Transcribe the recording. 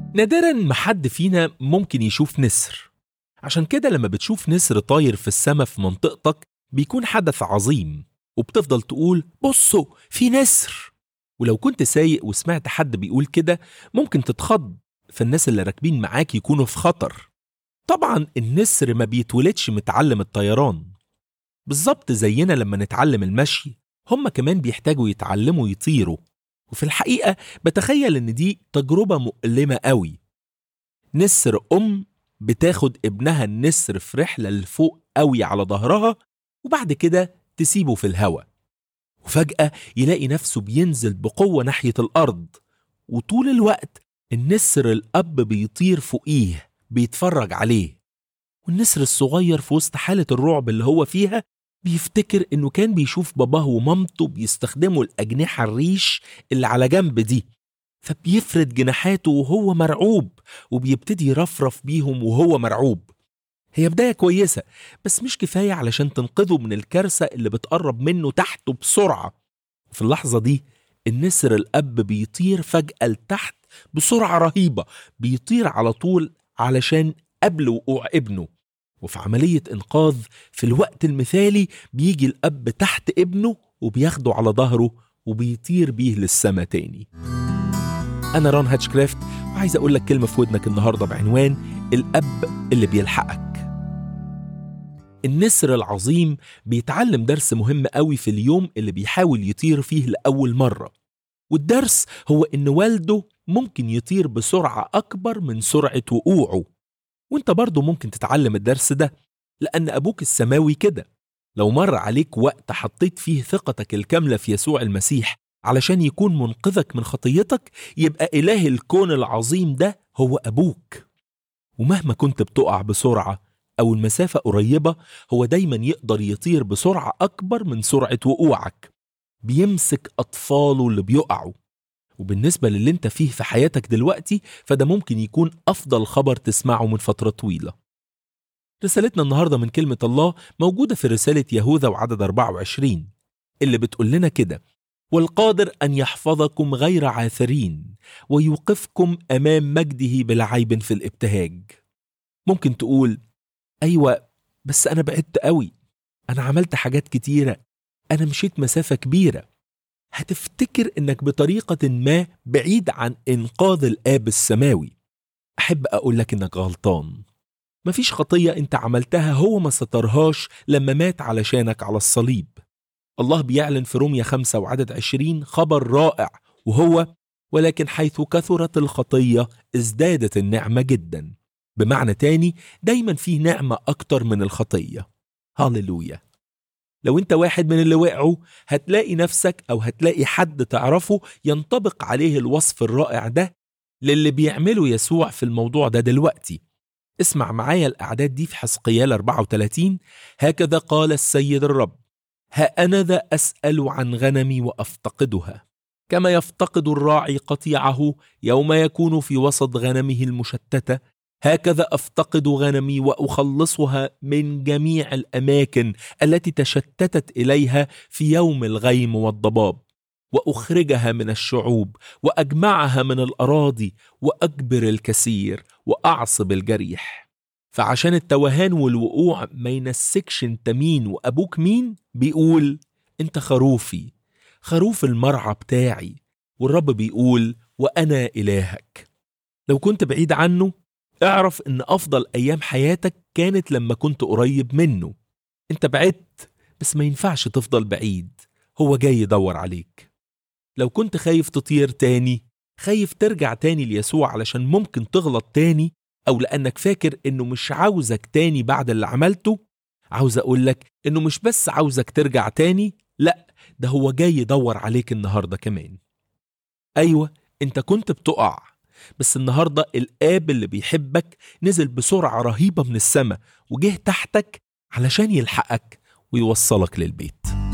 نادرا ما حد فينا ممكن يشوف نسر عشان كده لما بتشوف نسر طاير في السماء في منطقتك بيكون حدث عظيم وبتفضل تقول بصوا في نسر ولو كنت سايق وسمعت حد بيقول كده ممكن تتخض فالناس اللي راكبين معاك يكونوا في خطر طبعا النسر ما بيتولدش متعلم الطيران بالظبط زينا لما نتعلم المشي هم كمان بيحتاجوا يتعلموا يطيروا وفي الحقيقة بتخيل إن دي تجربة مؤلمة قوي نسر أم بتاخد ابنها النسر في رحلة لفوق قوي على ظهرها وبعد كده تسيبه في الهواء وفجأة يلاقي نفسه بينزل بقوة ناحية الأرض وطول الوقت النسر الأب بيطير فوقيه بيتفرج عليه والنسر الصغير في وسط حالة الرعب اللي هو فيها بيفتكر إنه كان بيشوف باباه ومامته بيستخدموا الأجنحة الريش اللي على جنب دي فبيفرد جناحاته وهو مرعوب وبيبتدي يرفرف بيهم وهو مرعوب هي بداية كويسة بس مش كفاية علشان تنقذه من الكارثة اللي بتقرب منه تحته بسرعة في اللحظة دي النسر الأب بيطير فجأة لتحت بسرعة رهيبة بيطير على طول علشان قبل وقوع ابنه وفي عملية إنقاذ في الوقت المثالي بيجي الأب تحت ابنه وبياخده على ظهره وبيطير بيه للسما تاني أنا ران هاتشكرافت وعايز أقول لك كلمة في ودنك النهاردة بعنوان الأب اللي بيلحقك النسر العظيم بيتعلم درس مهم قوي في اليوم اللي بيحاول يطير فيه لأول مرة والدرس هو إن والده ممكن يطير بسرعة أكبر من سرعة وقوعه وانت برضه ممكن تتعلم الدرس ده لأن أبوك السماوي كده لو مر عليك وقت حطيت فيه ثقتك الكاملة في يسوع المسيح علشان يكون منقذك من خطيتك يبقى إله الكون العظيم ده هو أبوك ومهما كنت بتقع بسرعة أو المسافة قريبة هو دايما يقدر يطير بسرعة أكبر من سرعة وقوعك بيمسك أطفاله اللي بيقعوا وبالنسبة للي انت فيه في حياتك دلوقتي فده ممكن يكون أفضل خبر تسمعه من فترة طويلة رسالتنا النهاردة من كلمة الله موجودة في رسالة يهوذا وعدد 24 اللي بتقول لنا كده والقادر أن يحفظكم غير عاثرين ويوقفكم أمام مجده بلا عيب في الابتهاج ممكن تقول أيوة بس أنا بعدت قوي أنا عملت حاجات كتيرة أنا مشيت مسافة كبيرة هتفتكر إنك بطريقة ما بعيد عن إنقاذ الآب السماوي أحب أقول لك إنك غلطان مفيش خطية أنت عملتها هو ما سترهاش لما مات علشانك على الصليب الله بيعلن في روميا خمسة وعدد عشرين خبر رائع وهو ولكن حيث كثرت الخطية ازدادت النعمة جدا بمعنى تاني دايما في نعمة أكتر من الخطية هاليلويا لو انت واحد من اللي وقعوا هتلاقي نفسك أو هتلاقي حد تعرفه ينطبق عليه الوصف الرائع ده للي بيعمله يسوع في الموضوع ده دلوقتي اسمع معايا الأعداد دي في حسقيال 34 هكذا قال السيد الرب ها أنا ذا أسأل عن غنمي وأفتقدها كما يفتقد الراعي قطيعه يوم يكون في وسط غنمه المشتتة هكذا أفتقد غنمي وأخلصها من جميع الأماكن التي تشتتت إليها في يوم الغيم والضباب وأخرجها من الشعوب وأجمعها من الأراضي وأجبر الكثير وأعصب الجريح فعشان التوهان والوقوع ما ينسكش انت مين وابوك مين بيقول انت خروفي خروف المرعى بتاعي والرب بيقول وانا الهك لو كنت بعيد عنه اعرف ان افضل ايام حياتك كانت لما كنت قريب منه انت بعدت بس ما ينفعش تفضل بعيد هو جاي يدور عليك لو كنت خايف تطير تاني خايف ترجع تاني ليسوع علشان ممكن تغلط تاني أو لأنك فاكر إنه مش عاوزك تاني بعد اللي عملته عاوز أقولك إنه مش بس عاوزك ترجع تاني لأ ده هو جاي يدور عليك النهاردة كمان أيوة أنت كنت بتقع بس النهاردة الآب اللي بيحبك نزل بسرعة رهيبة من السماء وجه تحتك علشان يلحقك ويوصلك للبيت